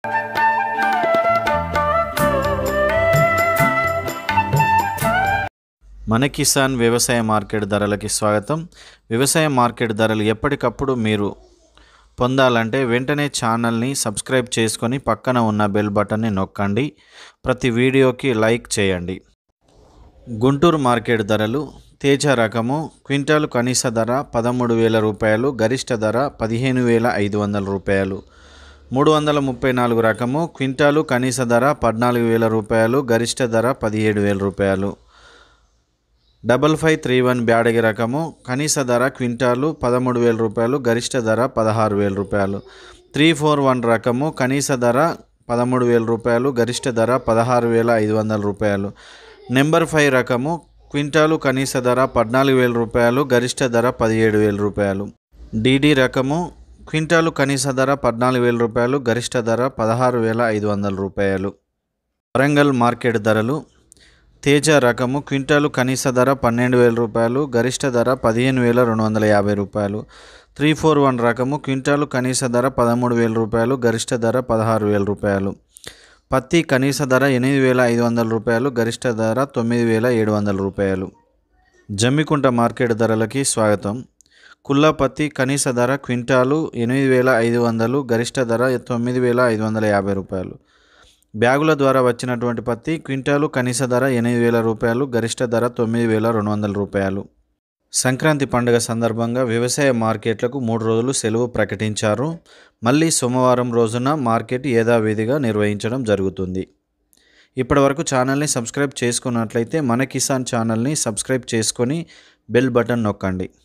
మన కిసాన్ వ్యవసాయ మార్కెట్ ధరలకి స్వాగతం వ్యవసాయ మార్కెట్ ధరలు ఎప్పటికప్పుడు మీరు పొందాలంటే వెంటనే ఛానల్ని సబ్స్క్రైబ్ చేసుకొని పక్కన ఉన్న బెల్ బటన్ని నొక్కండి ప్రతి వీడియోకి లైక్ చేయండి గుంటూరు మార్కెట్ ధరలు తేజ రకము క్వింటాలు కనీస ధర పదమూడు వేల రూపాయలు గరిష్ట ధర పదిహేను వేల ఐదు వందల రూపాయలు మూడు వందల ముప్పై నాలుగు రకము క్వింటాలు కనీస ధర పద్నాలుగు వేల రూపాయలు గరిష్ట ధర పదిహేడు వేల రూపాయలు double five three one Byadgi రకము కనీస ధర క్వింటాలు పదమూడు వేల రూపాయలు గరిష్ట ధర పదహారు వేల రూపాయలు త్రీ ఫోర్ వన్ రకము కనీస ధర పదమూడు వేల రూపాయలు గరిష్ట ధర పదహారు వేల ఐదు వందల రూపాయలు నెంబర్ ఫైవ్ రకము క్వింటాలు కనీస ధర పద్నాలుగు వేల రూపాయలు గరిష్ట ధర పదిహేడు వేల రూపాయలు డిడి రకము క్వింటాలు కనీస ధర పద్నాలుగు వేల రూపాయలు గరిష్ట ధర పదహారు వేల ఐదు వందల రూపాయలు వరంగల్ మార్కెట్ ధరలు తేజ రకము క్వింటాలు కనీస ధర పన్నెండు వేల రూపాయలు గరిష్ట ధర పదిహేను వేల రెండు వందల యాభై రూపాయలు త్రీ ఫోర్ వన్ రకము క్వింటాలు కనీస ధర పదమూడు వేల రూపాయలు గరిష్ట ధర పదహారు వేల రూపాయలు పత్తి కనీస ధర ఎనిమిది వేల ఐదు వందల రూపాయలు గరిష్ట ధర తొమ్మిది వేల ఏడు వందల రూపాయలు జమ్మికుంట మార్కెట్ ధరలకి స్వాగతం కుల్లా పత్తి కనీస ధర క్వింటాలు ఎనిమిది వేల ఐదు వందలు గరిష్ట ధర తొమ్మిది వేల ఐదు వందల యాభై రూపాయలు బ్యాగుల ద్వారా వచ్చినటువంటి పత్తి క్వింటాలు కనీస ధర ఎనిమిది వేల రూపాయలు గరిష్ట ధర తొమ్మిది వేల రెండు వందల రూపాయలు సంక్రాంతి పండుగ సందర్భంగా వ్యవసాయ మార్కెట్లకు మూడు రోజులు సెలవు ప్రకటించారు మళ్ళీ సోమవారం రోజున మార్కెట్ యథావిధిగా నిర్వహించడం జరుగుతుంది ఇప్పటివరకు ఛానల్ని సబ్స్క్రైబ్ చేసుకున్నట్లయితే మన కిసాన్ ఛానల్ని సబ్స్క్రైబ్ చేసుకొని బెల్ బటన్ నొక్కండి